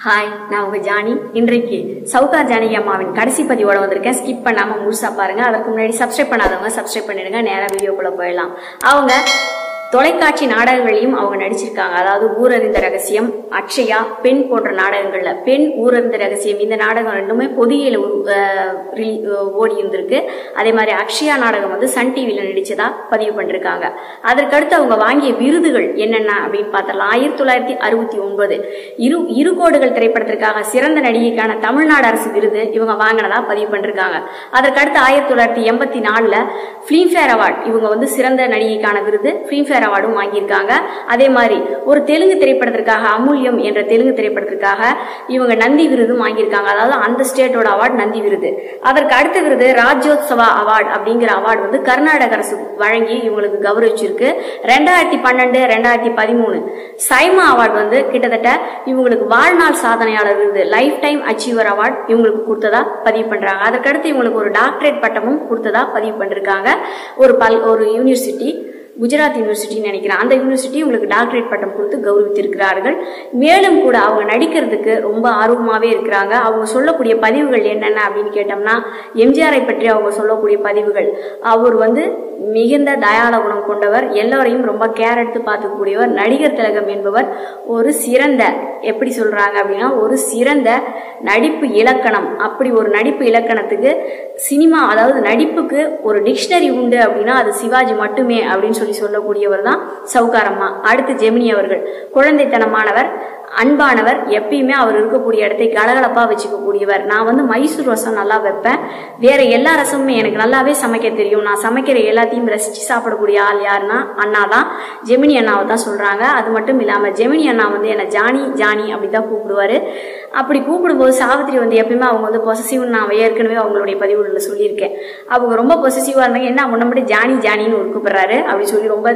hi நான் உங்க Johnny இன்றைக்கு சவுகார் ஜானகி அம்மாவின் கடைசி பதிவோட வந்திருக்கேன் ஸ்கிப் பண்ணாம முழுசா பாருங்க அதற்கு முன்னாடி சப்ஸ்கிரைப் பண்ணாதவங்க சப்ஸ்கிரைப் பண்ணிடுங்க நேரா வீடியோக்குள்ள போயிடலாம் அவங்க தொலைக்காட்சி நாடகங்களையும் அவங்க நடிச்சிருக்காங்க அதாவது ஊரறிந்த ரகசியம் அக்ஷயா பெண் போன்ற நாடகங்கள்ல பெண் ஊரறிந்த ரகசியம் இந்த நாடகம் ரெண்டுமே பொதிகையில உரு- அஹ் ரிலீ- அஹ் ஓடி இருந்திருக்கு அதே மாதிரி அக்ஷயா நாடகம் வந்து சன் டிவில நடிச்சதா பதிவு பண்ணிருக்காங்க அதற்கடுத்து அவங்க வாங்கிய விருதுகள் என்னென்ன அப்படின்னு பார்த்தலாம் ஆயிரத்தி தொள்ளாயிரத்தி அறுபத்தி ஒன்பது இரு இரு கோடுகள் திரைப்படத்திற்காக சிறந்த நடிகைக்கான தமிழ்நாடு அரசு விருது இவங்க வாங்கினதா பதிவு பண்ணிருக்காங்க அதற்கடுத்து ஆயிரத்தி தொள்ளாயிரத்தி எண்பத்தி நாலுல பிலிம்ஃபேர் அவார்ட் இவங்க வந்து சிறந்த நடிகைக்கான விருது பிலிம்ஃபேர் அவார்டும் வாங்கியிருக்காங்க அதே மாதிரி ஒரு தெலுங்கு திரைப்படத்திற்காக அமூல்யம் என்ற தெலுங்கு திரைப்படத்திற்காக இவங்க நந்தி விருதும் வாங்கியிருக்காங்க அதாவது அந்த ஸ்டேட்டோட அவார்ட் நந்தி விருது அதற்கு அடுத்த விருது ராஜ்யோத்சவா அவார்ட் அப்படிங்கிற அவார்டு வந்து கர்நாடக அரசு வழங்கி இவங்களுக்கு கௌரவிச்சிருக்கு ரெண்டாயிரத்தி பன்னெண்டு ரெண்டாயிரத்தி பதிமூணு சைமா அவார்டு வந்து கிட்டத்தட்ட இவங்களுக்கு வாழ்நாள் சாதனையாளர் விருது லைஃப் டைம் அச்சீவர் அவார்ட் இவங்களுக்கு கொடுத்ததா பதிவு பண்றாங்க அதற்கடுத்து இவங்களுக்கு ஒரு டாக்டரேட் பட்டமும் கொடுத்ததா பதிவு பண்ணிருக்காங்க ஒரு பல் ஒரு யூனிவர்சிட்டி குஜராத் யூனிவர்சிட்டின்னு நினைக்கிறேன் அந்த யூனிவர்சிட்டி உங்களுக்கு டாக்டரேட் பட்டம் கொடுத்து கௌரவித்திருக்கிறார்கள் மேலும் கூட அவங்க நடிக்கிறதுக்கு ரொம்ப ஆர்வமாகவே இருக்கிறாங்க அவங்க சொல்லக்கூடிய பதிவுகள் என்னென்ன அப்படின்னு கேட்டோம்னா எம்ஜிஆரை பற்றி அவங்க சொல்லக்கூடிய பதிவுகள் அவர் வந்து மிகுந்த தயாள குணம் கொண்டவர் எல்லோரையும் ரொம்ப கேர் எடுத்து பார்த்துக்கூடியவர் நடிகர் திலகம் என்பவர் ஒரு சிறந்த எப்படி சொல்றாங்க அப்படின்னா ஒரு சிறந்த நடிப்பு இலக்கணம் அப்படி ஒரு நடிப்பு இலக்கணத்துக்கு சினிமா அதாவது நடிப்புக்கு ஒரு டிக்ஷனரி உண்டு அப்படின்னா அது சிவாஜி மட்டுமே அப்படின்னு சொல்லி சொல்லக்கூடியவர் தான் சவுகாரம்மா அடுத்து ஜெமினி அவர்கள் குழந்தைத்தனமானவர் அன்பானவர் எப்பயுமே அவர் இருக்கக்கூடிய இடத்தை கலகலப்பா வச்சுக்கக்கூடியவர் நான் வந்து மைசூர் ரசம் நல்லா வைப்பேன் வேற எல்லா ரசமுமே எனக்கு நல்லாவே சமைக்க தெரியும் நான் சமைக்கிற எல்லாத்தையும் ரசிச்சு சாப்பிடக்கூடிய ஆள் யாருன்னா அண்ணா தான் ஜெமினி அண்ணாவை தான் சொல்றாங்க அது மட்டும் இல்லாம ஜெமினி அண்ணா வந்து என்னை ஜானி ஜானி அப்படி தான் கூப்பிடுவாரு அப்படி கூப்பிடும்போது சாவித்திரி வந்து எப்பயுமே அவங்க வந்து பொசசிவ் நான் ஏற்கனவே அவங்களுடைய பதிவுகளில் சொல்லியிருக்கேன் அவங்க ரொம்ப பொசசிவா இருந்தாங்க என்ன முன்ன மட்டும் ஜானி ஜானின்னு ஒரு கூப்பிடுறாரு அப்படி சொல்லி ரொம்ப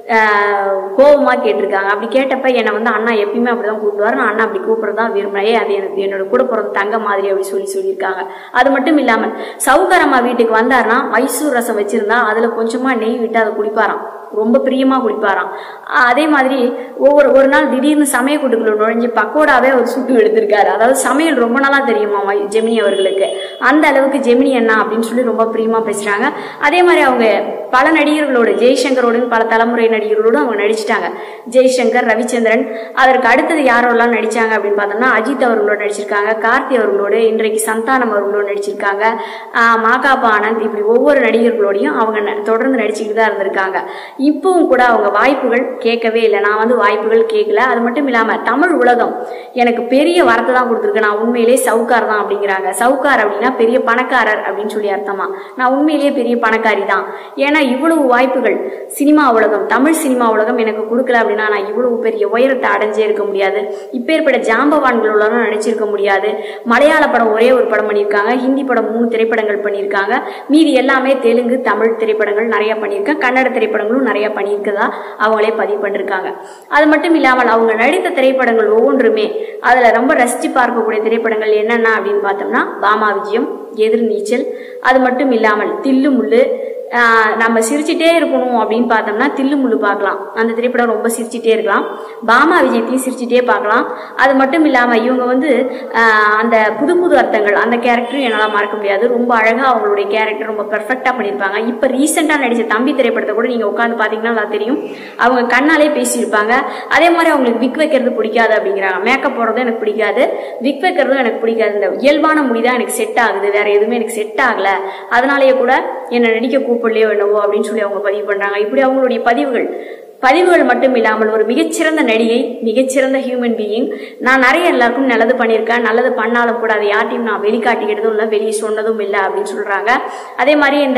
ஆஹ், கோவமா கேட்டிருக்காங்க அப்படி கேட்டப்ப என்னை வந்து அண்ணா எப்பயுமே அப்படிதான் கூப்பிடுவாரு நான் அண்ணா அப்படி கூப்பிடுறதா விரும்பினே அது எனக்கு என்னோட கூட பிறந்த தங்க மாதிரி அப்படி சொல்லி சொல்லியிருக்காங்க அது மட்டும் இல்லாமல் சவுகாரம்மா வீட்டுக்கு வந்தாருன்னா மைசூர் ரசம் வச்சிருந்தா அதுல கொஞ்சமா நெய் விட்டு அதை குடிப்பாராம் ரொம்ப பிரியமா குடிப்பாராம் ஆஹ் அதே மாதிரி ஒவ்வொரு ஒரு நாள் திடீர்னு சமய கூட்டுக்குள்ள நுழைஞ்சு பக்கோடாவே அவர் சுட்டு எடுத்திருக்காரு அதாவது சமையல் ரொம்ப நாளா தெரியுமா மை- ஜெமினி அவர்களுக்கு அந்த அளவுக்கு ஜெமினி அண்ணா அப்படின்னு சொல்லி ரொம்ப பிரியமா பேசுறாங்க அதே மாதிரி அவங்க பல நடிகர்களோடு ஜெய்சங்கரோடும் பல தலைமுறை நடிகர்களோடும் அவங்க நடிச்சிட்டாங்க ஜெய்சங்கர் ரவிச்சந்திரன் அதற்கு அடுத்தது யாரெல்லாம் நடிச்சாங்க அப்படின்னு பார்த்தோம்னா அஜித் அவர்களோட நடிச்சிருக்காங்க கார்த்தி அவர்களோடு இன்றைக்கு சந்தானம் அவர்களோடு நடிச்சிருக்காங்க ஆஹ் மாகாபா ஆனந்த் இப்படி ஒவ்வொரு நடிகர்களோடையும் அவங்க ந- தொடர்ந்து நடிச்சுக்கிட்டு தான் இருந்திருக்காங்க இப்பவும் கூட அவங்க வாய்ப்புகள் கேட்கவே இல்லை நான் வந்து வாய்ப்புகள் கேட்கல அது மட்டும் இல்லாம தமிழ் உலகம் எனக்கு பெரிய வரத்தை தான் கொடுத்துருக்கு நான் உண்மையிலே சவுக்கார் தான் அப்படிங்கிறாங்க சவுக்கார் அப்படின்னா பெரிய பணக்காரர் அப்படின்னு சொல்லி அர்த்தமா நான் உண்மையிலேயே பெரிய பணக்காரி தான் ஏன்னா இவ்வளவு வாய்ப்புகள் சினிமா உலகம் தமிழ் சினிமா உலகம் எனக்கு கொடுக்கல அப்படின்னா நான் இவ்வளவு பெரிய உயரத்தை அடைஞ்சே இருக்க முடியாது இப்பேற்பட்ட ஜாம்பவான்களோட நடிச்சிருக்க முடியாது மலையாள படம் ஒரே ஒரு படம் பண்ணியிருக்காங்க ஹிந்தி படம் மூணு திரைப்படங்கள் பண்ணியிருக்காங்க மீதி எல்லாமே தெலுங்கு தமிழ் திரைப்படங்கள் நிறைய பண்ணியிருக்கேன் கன்னட திரைப்படங்களும் நிறைய பண்ணியிருக்கதா அவங்களே பதிவு பண்ணிருக்காங்க அது மட்டும் இல்லாமல் அவங்க நடித்த திரைப்படங்கள் ஒவ்வொன்றுமே அதுல ரொம்ப ரசிச்சு பார்க்கக்கூடிய திரைப்படங்கள் என்னென்ன அப்படின்னு பார்த்தோம்னா பாமா விஜயம் எதிர்நீச்சல் அது மட்டும் இல்லாமல் தில்லு முள்ளு ஆஹ் நம்ம சிரிச்சிட்டே இருக்கணும் அப்படின்னு பார்த்தோம்னா தில்லு முள்ளு பார்க்கலாம் அந்த திரைப்படம் ரொம்ப சிரிச்சிட்டே இருக்கலாம் பாமா விஜயத்தையும் சிரிச்சிட்டே பார்க்கலாம் அது மட்டும் இல்லாம இவங்க வந்து ஆஹ் அந்த புது புது அர்த்தங்கள் அந்த கேரக்டரும் என்னால் மறக்க முடியாது ரொம்ப அழகா அவங்களுடைய கேரக்டர் ரொம்ப பெர்ஃபெக்டா பண்ணியிருப்பாங்க இப்போ ரீசெண்டாக நடிச்ச தம்பி திரைப்படத்தை கூட நீங்க உட்காந்து பார்த்தீங்கன்னா நல்லா தெரியும் அவங்க கண்ணாலே பேசியிருப்பாங்க அதே மாதிரி அவங்களுக்கு விக் வைக்கிறது பிடிக்காது அப்படிங்கிறாங்க மேக்கப் போடுறதும் எனக்கு பிடிக்காது விக் வைக்கிறதும் எனக்கு பிடிக்காது இந்த இயல்பான முடி தான் எனக்கு செட் ஆகுது வேற எதுவுமே எனக்கு செட் ஆகல அதனாலேயே கூட என்னை நடிக்க கூப்பிடலையோ என்னவோ அப்படின்னு சொல்லி அவங்க பதிவு பண்றாங்க இப்படி அவங்களுடைய பதிவுகள் பதிவுகள் மட்டும் இல்லாமல் ஒரு மிகச்சிறந்த நடிகை மிகச்சிறந்த ஹியூமன் பீயிங் நான் நிறைய எல்லாருக்கும் நல்லது பண்ணியிருக்கேன் நல்லது பண்ணாலும் கூட அதை யார்ட்டையும் நான் வெளிக்காட்டிக்கிட்டதும் இல்லை வெளியே சொன்னதும் இல்லை அப்படின்னு சொல்றாங்க அதே மாதிரி இந்த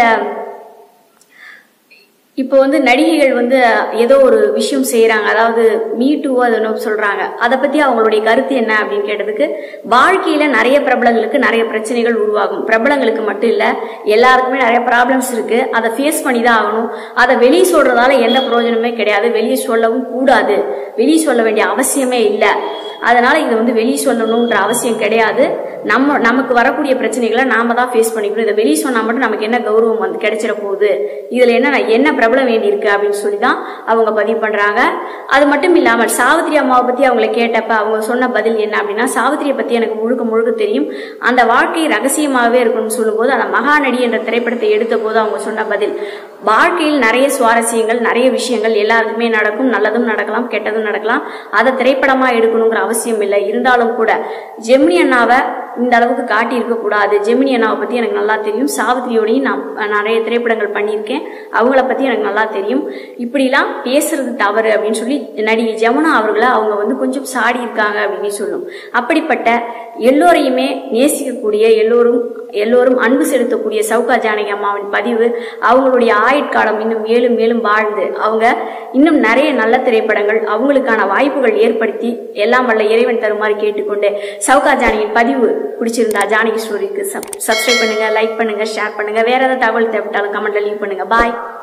இப்போ வந்து நடிகைகள் வந்து ஏதோ ஒரு விஷயம் செய்யறாங்க அதாவது மீ டூ அது ஒன்று சொல்றாங்க அதை பத்தி அவங்களுடைய கருத்து என்ன அப்படின்னு கேட்டதுக்கு வாழ்க்கையில நிறைய பிரபலங்களுக்கு நிறைய பிரச்சனைகள் உருவாகும் பிரபலங்களுக்கு மட்டும் இல்ல எல்லாருக்குமே நிறைய ப்ராப்ளம்ஸ் இருக்கு அதை ஃபேஸ் பண்ணி தான் ஆகணும் அதை வெளியே சொல்றதால எந்த பிரயோஜனமே கிடையாது வெளியே சொல்லவும் கூடாது வெளியே சொல்ல வேண்டிய அவசியமே இல்லை அதனால இதை வந்து வெளியே சொல்லணுன்ற அவசியம் கிடையாது நம்ம நமக்கு வரக்கூடிய பிரச்சனைகளை நாம தான் ஃபேஸ் பண்ணிக்கணும் இதை வெளியே சொன்னா மட்டும் நமக்கு என்ன கௌரவம் வந்து கிடைச்சிட போகுது இதுல என்ன என்ன பிரபலம் வேண்டி இருக்கு அப்படின்னு சொல்லி தான் அவங்க பதிவு பண்றாங்க அது மட்டும் இல்லாமல் சாவித்திரி அம்மாவை பத்தி அவங்களை கேட்டப்ப அவங்க சொன்ன பதில் என்ன அப்படின்னா சாவித்திரியை பத்தி எனக்கு முழுக்க முழுக்க தெரியும் அந்த வாழ்க்கை ரகசியமாகவே இருக்கும்னு சொல்லும்போது அந்த மகாநடி என்ற திரைப்படத்தை எடுத்த போது அவங்க சொன்ன பதில் வாழ்க்கையில் நிறைய சுவாரஸ்யங்கள் நிறைய விஷயங்கள் எல்லாருக்குமே நடக்கும் நல்லதும் நடக்கலாம் கெட்டதும் நடக்கலாம் அதை திரைப்படமா எடுக்கணுங்கிற அவசியம் இல்லை இருந்தாலும் கூட ஜெமினி அண்ணாவை இந்த அளவுக்கு காட்டி இருக்க கூடாது ஜெமினி அண்ணாவை பத்தி எனக்கு நல்லா தெரியும் சாவித்திரியோடையும் நான் நிறைய திரைப்படங்கள் பண்ணியிருக்கேன் அவங்கள பத்தி எனக்கு நல்லா தெரியும் இப்படிலாம் பேசுறது தவறு அப்படின்னு சொல்லி நடிகை ஜமுனா அவர்களை அவங்க வந்து கொஞ்சம் சாடி இருக்காங்க அப்படின்னு சொல்லும் அப்படிப்பட்ட எல்லோரையுமே நேசிக்கக்கூடிய எல்லோரும் எல்லோரும் அன்பு செலுத்தக்கூடிய சவுகா ஜானகி அம்மாவின் பதிவு அவங்களுடைய ஆயுட்காலம் இன்னும் மேலும் மேலும் வாழ்ந்து அவங்க இன்னும் நிறைய நல்ல திரைப்படங்கள் அவங்களுக்கான வாய்ப்புகள் ஏற்படுத்தி எல்லாம் வல்ல இறைவன் தருமாறு கேட்டுக்கொண்டு சவுகா ஜானகியின் பதிவு பிடிச்சிருந்தா ஜானகி ஸ்டோரிக்கு சப்ஸ்கிரைப் பண்ணுங்க லைக் பண்ணுங்க ஷேர் பண்ணுங்க வேற ஏதாவது தகவல் தேவைப்பட்டாலும் கமெண்ட்ல லீவ் பண்ணுங்க பாய்